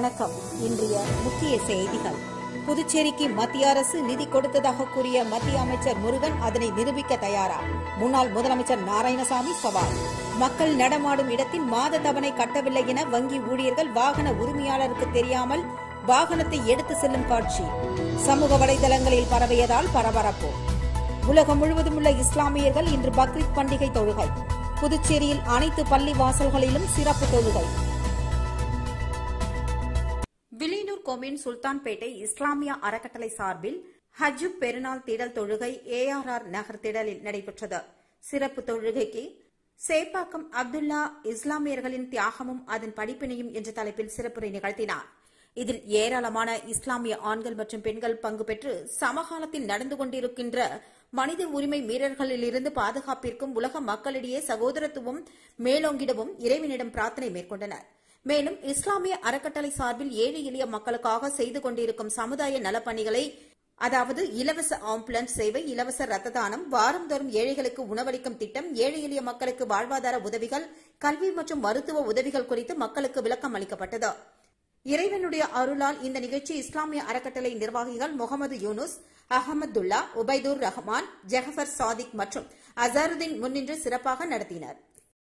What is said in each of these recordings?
வணக்கம் இன்றைய முக்கிய செய்திகள் புதுச்சேரிக்கு மத்திய அரசு நிதி கொடுத்ததாக கூறிய மத்திய அமைச்சர் முருகன் அதனை நிரூபிக்க தயாரா முன்னாள் முதலமைச்சர் நாராயணசாமி சவால் மக்கள் நடமாடும் இடத்தில் மாத தவணை கட்டவில்லை என வங்கி ஊழியர்கள் வாகன உரிமையாளருக்கு தெரியாமல் வாகனத்தை எடுத்து செல்லும் காட்சி சமூக வலைதளங்களில் பரவியதால் பரபரப்பு உலகம் முழுவதும் உள்ள இஸ்லாமியர்கள் இன்று பக்ரீத் பண்டிகை தொழுகை புதுச்சேரியில் அனைத்து பள்ளி வாசல்களிலும் சிறப்பு தொழுகை வில்லியனூர் கோமின் சுல்தான்பேட்டை இஸ்லாமிய அறக்கட்டளை சார்பில் ஹஜ் பெருநாள் திடல் தொழுகை ஏஆர்ஆர் நகர் திடலில் நடைபெற்றது சிறப்பு தொழுகைக்கு சேப்பாக்கம் அப்துல்லா இஸ்லாமியர்களின் தியாகமும் அதன் படிப்பினையும் என்ற தலைப்பில் சிறப்புரை நிகழ்த்தினார் இதில் ஏராளமான இஸ்லாமிய ஆண்கள் மற்றும் பெண்கள் பங்கு பெற்று சமகாலத்தில் நடந்து கொண்டிருக்கின்ற மனித உரிமை மீறல்களிலிருந்து பாதுகாப்பிற்கும் உலக மக்களிடையே சகோதரத்துவம் மேலோங்கிடவும் இறைவனிடம் பிரார்த்தனை மேற்கொண்டனர் மேலும் இஸ்லாமிய அறக்கட்டளை சார்பில் ஏழை எளிய மக்களுக்காக செய்து கொண்டிருக்கும் சமுதாய நலப்பணிகளை அதாவது இலவச ஆம்புலன்ஸ் சேவை இலவச ரத்த தானம் வாரந்தோறும் ஏழைகளுக்கு உணவளிக்கும் திட்டம் ஏழை எளிய மக்களுக்கு வாழ்வாதார உதவிகள் கல்வி மற்றும் மருத்துவ உதவிகள் குறித்து மக்களுக்கு விளக்கம் அளிக்கப்பட்டது இறைவனுடைய அருளால் இந்த நிகழ்ச்சி இஸ்லாமிய அறக்கட்டளை நிர்வாகிகள் முகமது யூனுஸ் அகமதுல்லா உபைதுர் ரஹ்மான் ஜெஹபர் சாதிக் மற்றும் அசாருதீன் முன்னின்று சிறப்பாக நடத்தினர்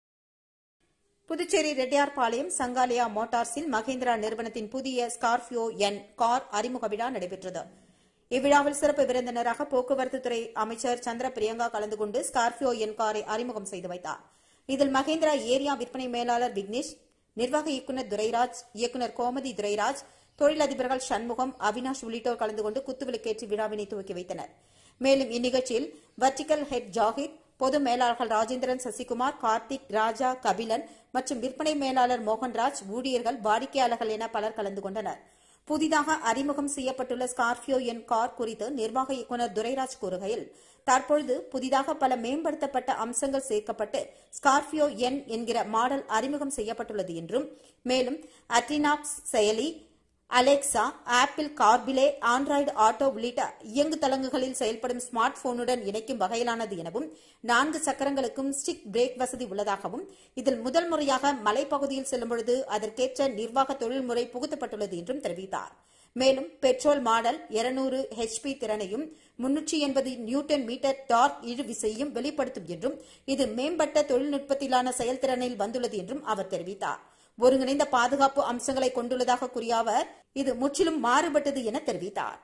புதுச்சேரி ரெட்டியார்பாளையம் சங்காலியா மோட்டார்ஸில் மகேந்திரா நிறுவனத்தின் புதிய ஸ்கார்பியோ என் கார் அறிமுக விழா நடைபெற்றது இவ்விழாவில் சிறப்பு விருந்தினராக போக்குவரத்து துறை அமைச்சர் சந்திர பிரியங்கா கலந்து கொண்டு ஸ்கார்பியோ என் காரை அறிமுகம் செய்து வைத்தார் இதில் மகேந்திரா ஏரியா விற்பனை மேலாளர் விக்னேஷ் நிர்வாக இயக்குநர் துரைராஜ் இயக்குநர் கோமதி துரைராஜ் தொழிலதிபர்கள் சண்முகம் அவினாஷ் உள்ளிட்டோர் கலந்து கொண்டு குத்துவிளக்கேற்றி விழாவினை துவக்கி வைத்தனர் மேலும் இந்நிகழ்ச்சியில் வர்டிகல் ஹெட் ஜாகிர் பொது மேலாளர்கள் ராஜேந்திரன் சசிகுமார் கார்த்திக் ராஜா கபிலன் மற்றும் விற்பனை மேலாளர் மோகன்ராஜ் ஊழியர்கள் வாடிக்கையாளர்கள் என பலர் கலந்து கொண்டனர் புதிதாக அறிமுகம் செய்யப்பட்டுள்ள ஸ்கார்பியோ என் கார் குறித்து நிர்வாக இயக்குநர் துரைராஜ் கூறுகையில் தற்பொழுது புதிதாக பல மேம்படுத்தப்பட்ட அம்சங்கள் சேர்க்கப்பட்டு ஸ்கார்பியோ என் என்கிற மாடல் அறிமுகம் செய்யப்பட்டுள்ளது என்றும் மேலும் அட்ரினாக்ஸ் செயலி Alexa Apple CarPlay Android auto உள்ளிட்ட இயங்கு தளங்குகளில் செயல்படும் ஸ்மார்ட் போனுடன் இணைக்கும் வகையிலானது எனவும் நான்கு சக்கரங்களுக்கும் ஸ்டிக் பிரேக் வசதி உள்ளதாகவும் இதில் முதல் முறையாக மலைப்பகுதியில் செல்லும்பொழுது அதற்கேற்ற நிர்வாக தொழில்முறை புகுத்தப்பட்டுள்ளது என்றும் தெரிவித்தார் மேலும் பெட்ரோல் மாடல் இருநூறு ஹெச்பி திறனையும் முன்னூற்றி எண்பது நியூட்டன் மீட்டர் டார்க் இழுவிசையும் வெளிப்படுத்தும் என்றும் இது மேம்பட்ட தொழில்நுட்பத்திலான செயல்திறனில் வந்துள்ளது என்றும் அவர் தெரிவித்தார் ஒருங்கிணைந்த பாதுகாப்பு அம்சங்களை கொண்டுள்ளதாக கூறிய அவர் இது முற்றிலும் மாறுபட்டது என தெரிவித்தார்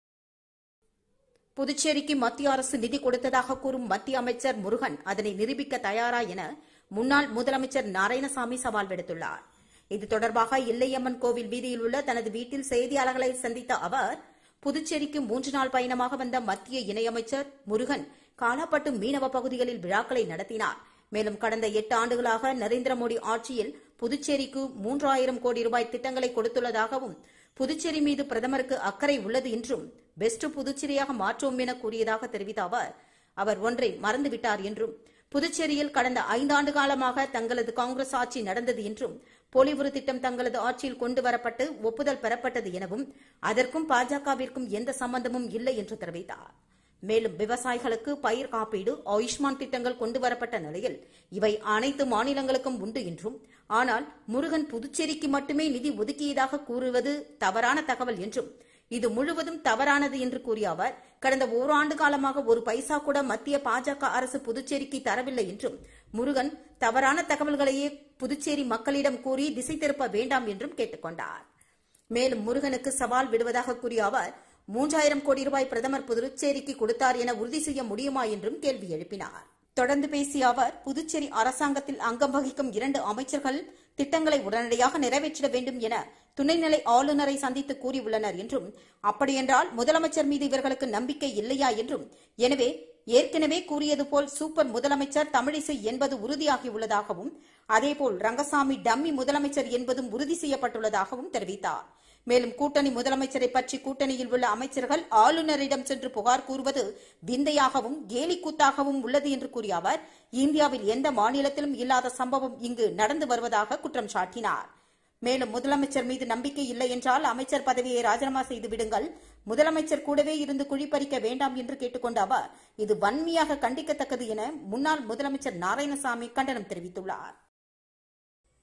புதுச்சேரிக்கு மத்திய அரசு நிதி கொடுத்ததாக கூறும் மத்திய அமைச்சர் முருகன் அதனை நிரூபிக்க தயாரா என முன்னாள் முதலமைச்சர் நாராயணசாமி சவால் விடுத்துள்ளார் இது தொடர்பாக இல்லையம்மன் கோவில் வீதியில் உள்ள தனது வீட்டில் செய்தியாளர்களை சந்தித்த அவர் புதுச்சேரிக்கு மூன்று நாள் பயணமாக வந்த மத்திய இணையமைச்சர் முருகன் காலாப்பட்டு மீனவ பகுதிகளில் விழாக்களை நடத்தினார் மேலும் கடந்த எட்டு ஆண்டுகளாக நரேந்திர மோடி ஆட்சியில் புதுச்சேரிக்கு மூன்றாயிரம் கோடி ரூபாய் திட்டங்களை கொடுத்துள்ளதாகவும் புதுச்சேரி மீது பிரதமருக்கு அக்கறை உள்ளது என்றும் பெஸ்ட் புதுச்சேரியாக மாற்றுவோம் என கூறியதாக தெரிவித்த அவர் அவர் ஒன்றை மறந்துவிட்டார் என்றும் புதுச்சேரியில் கடந்த ஐந்தாண்டு காலமாக தங்களது காங்கிரஸ் ஆட்சி நடந்தது என்றும் பொலிவுறு திட்டம் தங்களது ஆட்சியில் கொண்டு வரப்பட்டு ஒப்புதல் பெறப்பட்டது எனவும் அதற்கும் பாஜகவிற்கும் எந்த சம்பந்தமும் இல்லை என்று தெரிவித்தார் மேலும் விவசாயிகளுக்கு பயிர் காப்பீடு ஆயுஷ்மான் திட்டங்கள் கொண்டு வரப்பட்ட நிலையில் இவை அனைத்து மாநிலங்களுக்கும் உண்டு என்றும் ஆனால் முருகன் புதுச்சேரிக்கு மட்டுமே நிதி ஒதுக்கியதாக கூறுவது தவறான தகவல் என்றும் இது முழுவதும் தவறானது என்று கூறிய அவர் கடந்த ஓராண்டு காலமாக ஒரு பைசா கூட மத்திய பாஜக அரசு புதுச்சேரிக்கு தரவில்லை என்றும் முருகன் தவறான தகவல்களையே புதுச்சேரி மக்களிடம் கூறி திசை திருப்ப வேண்டாம் என்றும் கேட்டுக் கொண்டார் மேலும் முருகனுக்கு சவால் விடுவதாக கூறிய அவர் மூன்றாயிரம் கோடி ரூபாய் பிரதமர் புதுச்சேரிக்கு கொடுத்தார் என உறுதி செய்ய முடியுமா என்றும் கேள்வி எழுப்பினார் தொடர்ந்து பேசிய அவர் புதுச்சேரி அரசாங்கத்தில் அங்கம் வகிக்கும் இரண்டு அமைச்சர்கள் திட்டங்களை உடனடியாக நிறைவேற்றிட வேண்டும் என துணைநிலை ஆளுநரை சந்தித்து கூறியுள்ளனர் என்றும் அப்படியென்றால் முதலமைச்சர் மீது இவர்களுக்கு நம்பிக்கை இல்லையா என்றும் எனவே ஏற்கனவே கூறியது போல் சூப்பர் முதலமைச்சர் தமிழிசை என்பது உறுதியாகியுள்ளதாகவும் அதேபோல் ரங்கசாமி டம்மி முதலமைச்சர் என்பதும் உறுதி செய்யப்பட்டுள்ளதாகவும் தெரிவித்தார் மேலும் கூட்டணி முதலமைச்சரை பற்றி கூட்டணியில் உள்ள அமைச்சர்கள் ஆளுநரிடம் சென்று புகார் கூறுவது விந்தையாகவும் கேலிக்கூத்தாகவும் உள்ளது என்று கூறிய அவர் இந்தியாவில் எந்த மாநிலத்திலும் இல்லாத சம்பவம் இங்கு நடந்து வருவதாக குற்றம் சாட்டினார் மேலும் முதலமைச்சர் மீது நம்பிக்கை இல்லை என்றால் அமைச்சர் பதவியை ராஜினாமா செய்து விடுங்கள் முதலமைச்சர் கூடவே இருந்து குழிப்பறிக்க வேண்டாம் என்று கேட்டுக்கொண்ட அவர் இது வன்மையாக கண்டிக்கத்தக்கது என முன்னாள் முதலமைச்சர் நாராயணசாமி கண்டனம் தெரிவித்துள்ளார்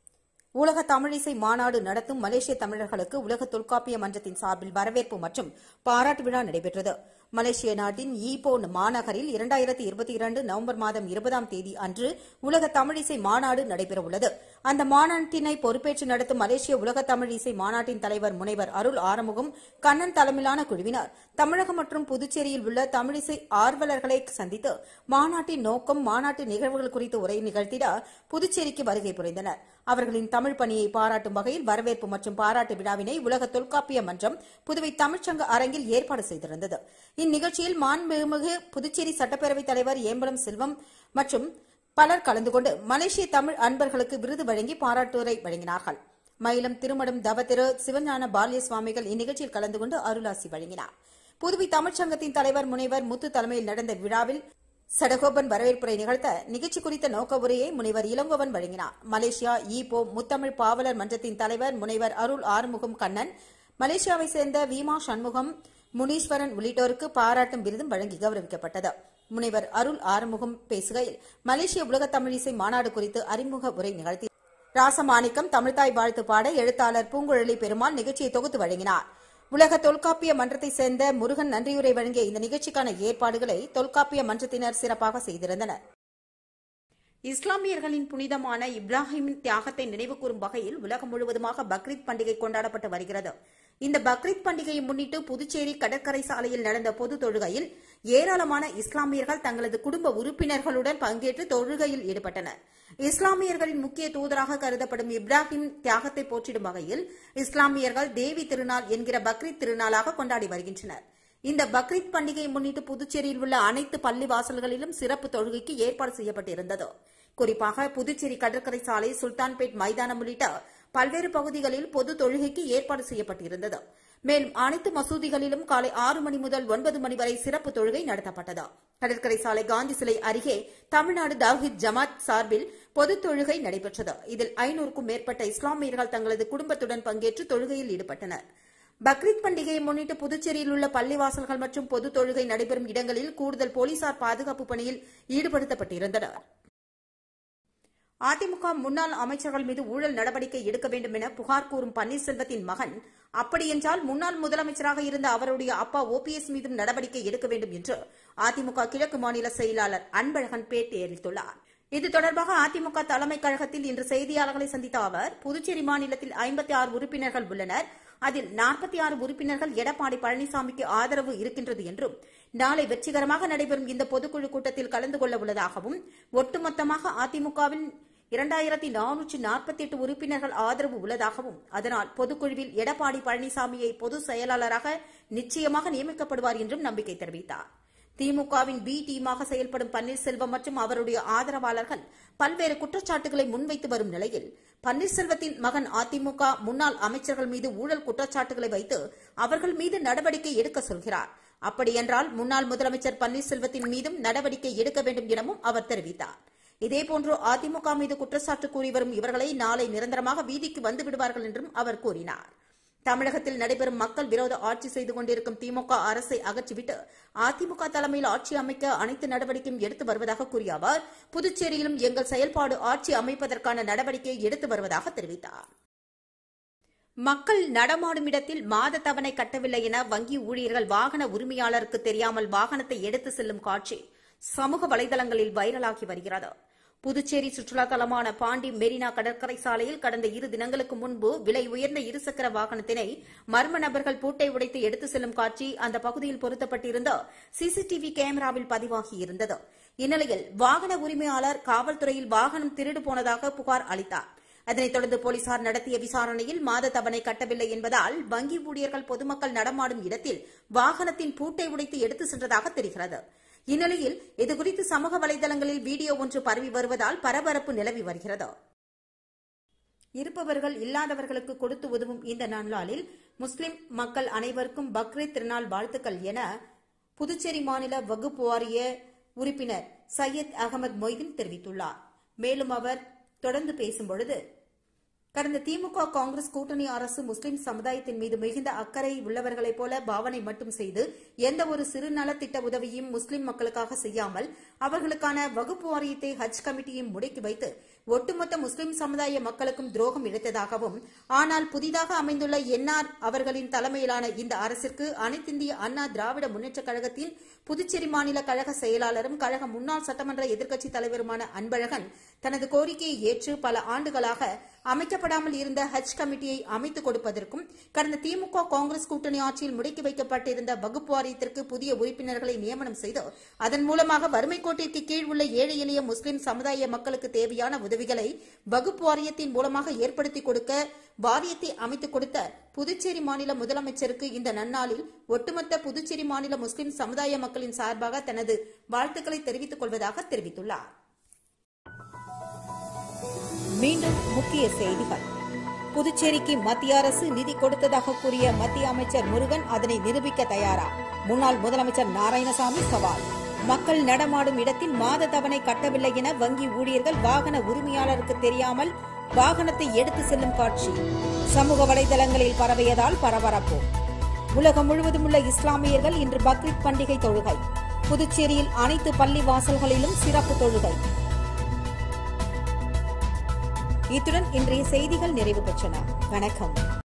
உலக தமிழிசை மாநாடு நடத்தும் மலேசிய தமிழர்களுக்கு உலக தொல்காப்பிய மன்றத்தின் சார்பில் வரவேற்பு மற்றும் பாராட்டு விழா நடைபெற்றது மலேசிய நாட்டின் ஈப்போ மாநகரில் இரண்டாயிரத்தி இருபத்தி இரண்டு நவம்பர் மாதம் இருபதாம் தேதி அன்று உலக தமிழிசை மாநாடு நடைபெறவுள்ளது அந்த மாநாட்டினை பொறுப்பேற்று நடத்தும் மலேசிய உலக தமிழ் இசை மாநாட்டின் தலைவர் முனைவர் அருள் ஆறுமுகம் கண்ணன் தலைமையிலான குழுவினர் தமிழகம் மற்றும் புதுச்சேரியில் உள்ள தமிழிசை ஆர்வலர்களை சந்தித்து மாநாட்டின் நோக்கம் மாநாட்டு நிகழ்வுகள் குறித்து உரை நிகழ்த்திட புதுச்சேரிக்கு வருகை புரிந்தனர் அவர்களின் தமிழ் பணியை பாராட்டும் வகையில் வரவேற்பு மற்றும் பாராட்டு விழாவினை உலக தொல்காப்பிய மன்றம் புதுவை தமிழ்ச்சங்க அரங்கில் ஏற்பாடு செய்திருந்தது இந்நிகழ்ச்சியில் மாண்புமிகு புதுச்சேரி சட்டப்பேரவைத் தலைவர் ஏம்பலம் செல்வம் மற்றும் பலர் கலந்து கொண்டு மலேசிய தமிழ் அன்பர்களுக்கு விருது வழங்கி பாராட்டுரை வழங்கினார்கள் மயிலம் திருமடம் தவத்திரு சிவஞான பால்ய சுவாமிகள் இந்நிகழ்ச்சியில் கலந்து கொண்டு அருளாசி வழங்கினார் புதுவை தமிழ்ச்சங்கத்தின் தலைவர் முனைவர் முத்து தலைமையில் நடந்த விழாவில் சடகோபன் வரவேற்புரை நிகழ்த்த நிகழ்ச்சி குறித்த நோக்க உரையை முனைவர் இளங்கோவன் வழங்கினார் மலேசியா ஈப்போ முத்தமிழ் பாவலர் மன்றத்தின் தலைவர் முனைவர் அருள் ஆறுமுகம் கண்ணன் மலேசியாவை சேர்ந்த வீமா சண்முகம் முனீஸ்வரன் உள்ளிட்டோருக்கு பாராட்டும் விருதும் வழங்கி கௌரவிக்கப்பட்டது முனைவர் அருள் ஆறுமுகம் பேசுகையில் மலேசிய உலக தமிழிசை மாநாடு குறித்து அறிமுக உரை நிகழ்த்தி ராசமாணிக்கம் தமிழ்தாய் வாழ்த்து பாட எழுத்தாளர் பூங்குழலி பெருமாள் நிகழ்ச்சியை தொகுத்து வழங்கினார் உலக தொல்காப்பிய மன்றத்தை சேர்ந்த முருகன் நன்றியுரை வழங்கிய இந்த நிகழ்ச்சிக்கான ஏற்பாடுகளை தொல்காப்பிய மன்றத்தினர் சிறப்பாக செய்திருந்தனர் இஸ்லாமியர்களின் புனிதமான இப்ராஹிமின் தியாகத்தை நினைவுகூரும் வகையில் உலகம் முழுவதுமாக பக்ரீத் பண்டிகை கொண்டாடப்பட்டு வருகிறது இந்த பக்ரீத் பண்டிகையை முன்னிட்டு புதுச்சேரி கடற்கரை சாலையில் நடந்த பொது தொழுகையில் ஏராளமான இஸ்லாமியர்கள் தங்களது குடும்ப உறுப்பினர்களுடன் பங்கேற்று தொழுகையில் ஈடுபட்டனர் இஸ்லாமியர்களின் முக்கிய தூதராக கருதப்படும் இப்ராஹிம் தியாகத்தை போற்றிடும் வகையில் இஸ்லாமியர்கள் தேவி திருநாள் என்கிற பக்ரீத் திருநாளாக கொண்டாடி வருகின்றனர் இந்த பக்ரீத் பண்டிகையை முன்னிட்டு புதுச்சேரியில் உள்ள அனைத்து பள்ளி வாசல்களிலும் சிறப்பு தொழுகைக்கு ஏற்பாடு செய்யப்பட்டிருந்தது குறிப்பாக புதுச்சேரி கடற்கரை சாலை சுல்தான்பேட் மைதானம் உள்ளிட்ட பல்வேறு பகுதிகளில் பொது தொழுகைக்கு ஏற்பாடு செய்யப்பட்டிருந்தது மேலும் அனைத்து மசூதிகளிலும் காலை ஆறு மணி முதல் ஒன்பது மணி வரை சிறப்பு தொழுகை நடத்தப்பட்டது கடற்கரை சாலை காந்தி சிலை அருகே தமிழ்நாடு தவ்ஹித் ஜமாத் சார்பில் பொது தொழுகை நடைபெற்றது இதில் ஐநூறுக்கும் மேற்பட்ட இஸ்லாமியர்கள் தங்களது குடும்பத்துடன் பங்கேற்று தொழுகையில் ஈடுபட்டனர் பக்ரீத் பண்டிகையை முன்னிட்டு புதுச்சேரியில் உள்ள பள்ளிவாசல்கள் மற்றும் பொது தொழுகை நடைபெறும் இடங்களில் கூடுதல் போலீசார் பாதுகாப்பு பணியில் ஈடுபடுத்தப்பட்டிருந்தனர் அதிமுக முன்னாள் அமைச்சர்கள் மீது ஊழல் நடவடிக்கை எடுக்க வேண்டும் என புகார் கூறும் பன்னீர்செல்வத்தின் மகன் அப்படியென்றால் முன்னாள் முதலமைச்சராக இருந்த அவருடைய அப்பா ஓபிஎஸ் மீதும் நடவடிக்கை எடுக்க வேண்டும் என்று அதிமுக கிழக்கு மாநில செயலாளர் அன்பழகன் பேட்டி அளித்துள்ளார் இது தொடர்பாக அதிமுக தலைமைக் கழகத்தில் இன்று செய்தியாளர்களை சந்தித்த அவர் புதுச்சேரி மாநிலத்தில் ஐம்பத்தி ஆறு உறுப்பினர்கள் உள்ளனர் அதில் நாற்பத்தி ஆறு உறுப்பினர்கள் எடப்பாடி பழனிசாமிக்கு ஆதரவு இருக்கின்றது என்றும் நாளை வெற்றிகரமாக நடைபெறும் இந்த பொதுக்குழு கூட்டத்தில் கலந்து கொள்ள உள்ளதாகவும் ஒட்டுமொத்தமாக அதிமுகவின் இரண்டாயிரத்தி நானூற்றி நாற்பத்தி எட்டு உறுப்பினர்கள் ஆதரவு உள்ளதாகவும் அதனால் பொதுக்குழுவில் எடப்பாடி பழனிசாமியை பொதுச் செயலாளராக நிச்சயமாக நியமிக்கப்படுவார் என்றும் நம்பிக்கை தெரிவித்தார் திமுகவின் பி டீமாக செயல்படும் பன்னீர்செல்வம் மற்றும் அவருடைய ஆதரவாளர்கள் பல்வேறு குற்றச்சாட்டுகளை முன்வைத்து வரும் நிலையில் பன்னீர்செல்வத்தின் மகன் அதிமுக முன்னாள் அமைச்சர்கள் மீது ஊழல் குற்றச்சாட்டுகளை வைத்து அவர்கள் மீது நடவடிக்கை எடுக்க சொல்கிறார் அப்படியென்றால் முன்னாள் முதலமைச்சர் பன்னீர்செல்வத்தின் மீதும் நடவடிக்கை எடுக்க வேண்டும் எனவும் அவர் தெரிவித்தார் இதேபோன்று அதிமுக மீது குற்றச்சாட்டு கூறி வரும் இவர்களை நாளை நிரந்தரமாக வீதிக்கு வந்து விடுவார்கள் என்றும் அவர் கூறினார் தமிழகத்தில் நடைபெறும் மக்கள் விரோத ஆட்சி செய்து கொண்டிருக்கும் திமுக அரசை அகற்றிவிட்டு அதிமுக தலைமையில் ஆட்சி அமைக்க அனைத்து நடவடிக்கையும் எடுத்து வருவதாக கூறிய அவர் புதுச்சேரியிலும் எங்கள் செயல்பாடு ஆட்சி அமைப்பதற்கான நடவடிக்கையை எடுத்து வருவதாக தெரிவித்தார் மக்கள் நடமாடும் இடத்தில் மாத தவணை கட்டவில்லை என வங்கி ஊழியர்கள் வாகன உரிமையாளருக்கு தெரியாமல் வாகனத்தை எடுத்து செல்லும் காட்சி சமூக வலைதளங்களில் வைரலாகி வருகிறது புதுச்சேரி சுற்றுலா தலமான பாண்டி மெரினா கடற்கரை சாலையில் கடந்த இரு தினங்களுக்கு முன்பு விலை உயர்ந்த இருசக்கர வாகனத்தினை மர்ம நபர்கள் பூட்டை உடைத்து எடுத்து செல்லும் காட்சி அந்த பகுதியில் பொருத்தப்பட்டிருந்த சிசிடிவி கேமராவில் பதிவாகியிருந்தது இந்நிலையில் வாகன உரிமையாளர் காவல்துறையில் வாகனம் திருடு போனதாக புகார் அளித்தார் அதனைத் தொடர்ந்து போலீசார் நடத்திய விசாரணையில் மாத தவணை கட்டவில்லை என்பதால் வங்கி ஊழியர்கள் பொதுமக்கள் நடமாடும் இடத்தில் வாகனத்தின் பூட்டை உடைத்து எடுத்து சென்றதாக தெரிகிறது இந்நிலையில் இதுகுறித்து சமூக வலைதளங்களில் வீடியோ ஒன்று பரவி வருவதால் பரபரப்பு நிலவி வருகிறது இருப்பவர்கள் இல்லாதவர்களுக்கு கொடுத்து உதவும் இந்த நன்னாளில் முஸ்லிம் மக்கள் அனைவருக்கும் பக்ரீத் திருநாள் வாழ்த்துக்கள் என புதுச்சேரி மாநில வகுப்பு வாரிய உறுப்பினர் சையத் அகமது மொய்தீன் தெரிவித்துள்ளார் மேலும் அவர் தொடர்ந்து பேசும்பொழுது கடந்த திமுக காங்கிரஸ் கூட்டணி அரசு முஸ்லிம் சமுதாயத்தின் மீது மிகுந்த அக்கறை உள்ளவர்களைப் போல பாவனை மட்டும் செய்து எந்த ஒரு சிறு நலத்திட்ட உதவியும் முஸ்லிம் மக்களுக்காக செய்யாமல் அவர்களுக்கான வகுப்பு வாரியத்தை ஹஜ் கமிட்டியும் முடக்கி வைத்து ஒட்டுமொத்த முஸ்லிம் சமுதாய மக்களுக்கும் துரோகம் இழைத்ததாகவும் ஆனால் புதிதாக அமைந்துள்ள என்ஆர் அவர்களின் தலைமையிலான இந்த அரசிற்கு அனைத்திந்திய அண்ணா திராவிட முன்னேற்றக் கழகத்தின் புதுச்சேரி மாநில கழக செயலாளரும் கழக முன்னாள் சட்டமன்ற எதிர்க்கட்சித் தலைவருமான அன்பழகன் தனது கோரிக்கையை ஏற்று பல ஆண்டுகளாக அமைக்கப்படாமல் இருந்த ஹஜ் கமிட்டியை அமைத்துக் கொடுப்பதற்கும் கடந்த திமுக காங்கிரஸ் கூட்டணி ஆட்சியில் முடக்கி வைக்கப்பட்டிருந்த வகுப்பு வாரியத்திற்கு புதிய உறுப்பினர்களை நியமனம் செய்து அதன் மூலமாக வறுமை கோட்டிற்கு கீழ் உள்ள ஏழை எளிய முஸ்லிம் சமுதாய மக்களுக்கு தேவையான உதவிகளை வகுப்பு வாரியத்தின் மூலமாக ஏற்படுத்திக் கொடுக்க வாரியத்தை அமைத்துக் கொடுத்த புதுச்சேரி மாநில முதலமைச்சருக்கு இந்த நன்னாளில் ஒட்டுமொத்த புதுச்சேரி மாநில முஸ்லிம் சமுதாய மக்களின் சார்பாக தனது வாழ்த்துக்களை தெரிவித்துக் கொள்வதாக தெரிவித்துள்ளார் மீண்டும் முக்கிய செய்திகள் புதுச்சேரிக்கு மத்திய அரசு நிதி கொடுத்ததாக கூறிய மத்திய அமைச்சர் முருகன் அதனை நிரூபிக்க தயாரா முன்னாள் முதலமைச்சர் நாராயணசாமி சவால் மக்கள் நடமாடும் இடத்தில் மாத தவணை கட்டவில்லை என வங்கி ஊழியர்கள் வாகன உரிமையாளருக்கு தெரியாமல் வாகனத்தை எடுத்து செல்லும் காட்சி சமூக வலைதளங்களில் பரவியதால் பரபரப்பு உலகம் முழுவதும் உள்ள இஸ்லாமியர்கள் இன்று பக்ரீத் பண்டிகை தொழுகை புதுச்சேரியில் அனைத்து பள்ளி வாசல்களிலும் சிறப்பு தொழுகை இத்துடன் இன்றைய செய்திகள் நிறைவு பெற்றன வணக்கம்